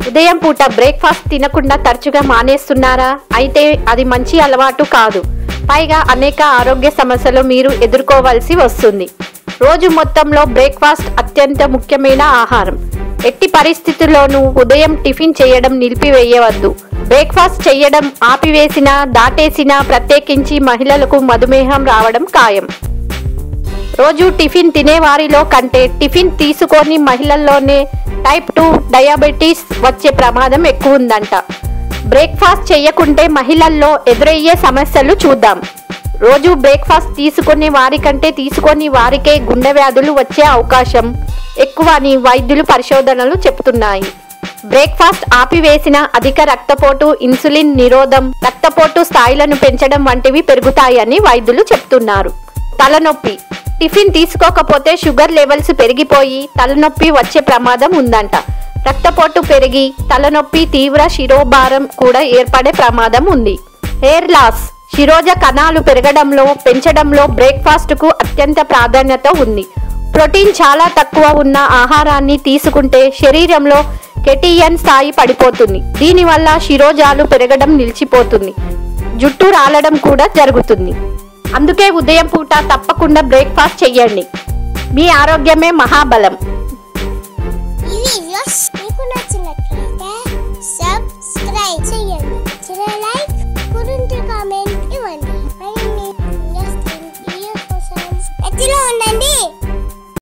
ఉదయం పూట బ్రేక్ఫాస్ట్ తినకుండా తరచుగా మానేస్తున్నారా అయితే అది మంచి అలవాటు కాదు పైగా అనేక ఆరోగ్య సమస్యలు మీరు ఎదుర్కోవాల్సి వస్తుంది రోజు మొత్తంలో బ్రేక్ఫాస్ట్ అత్యంత ముఖ్యమైన ఆహారం ఎట్టి పరిస్థితుల్లోనూ ఉదయం టిఫిన్ చేయడం నిలిపివేయవద్దు బ్రేక్ఫాస్ట్ చేయడం ఆపివేసినా దాటేసినా ప్రత్యేకించి మహిళలకు మధుమేహం రావడం ఖాయం రోజు టిఫిన్ తినేవారిలో కంటే టిఫిన్ తీసుకొని మహిళల్లోనే టైప్ టూ డయాబెటీస్ వచ్చే ప్రమాదం ఎక్కువ ఉందంట బ్రేక్ఫాస్ట్ చేయకుంటే మహిళల్లో ఎదురయ్యే సమస్యలు చూద్దాం రోజు బ్రేక్ఫాస్ట్ తీసుకునే వారికంటే తీసుకొని వారికే గుండె వ్యాధులు వచ్చే అవకాశం ఎక్కువ అని వైద్యులు పరిశోధనలు చెప్తున్నాయి బ్రేక్ఫాస్ట్ ఆపివేసిన అధిక రక్తపోటు ఇన్సులిన్ నిరోధం రక్తపోటు స్థాయిలను పెంచడం వంటివి పెరుగుతాయని వైద్యులు చెప్తున్నారు తలనొప్పి టిఫిన్ తీసుకోకపోతే షుగర్ లెవెల్స్ పెరిగిపోయి తలనొప్పి వచ్చే ప్రమాదం ఉందంట రక్తపోటు పెరిగి తలనొప్పి తీవ్ర శిరోభారం కూడా ఏర్పడే ప్రమాదం ఉంది హెయిర్ లాస్ శిరోజ కణాలు పెరగడంలో పెంచడంలో బ్రేక్ఫాస్ట్ కు అత్యంత ప్రాధాన్యత ఉంది ప్రోటీన్ చాలా తక్కువ ఉన్న ఆహారాన్ని తీసుకుంటే శరీరంలో కెటియన్ స్థాయి పడిపోతుంది దీనివల్ల శిరోజాలు పెరగడం నిలిచిపోతుంది జుట్టు రాలడం కూడా జరుగుతుంది అందుకే ఉదయం పూట తప్పకుండా బ్రేక్ఫాస్ట్ చెయ్యండి మీ ఆరోగ్యమే మహాబలం ఈ వీడియోస్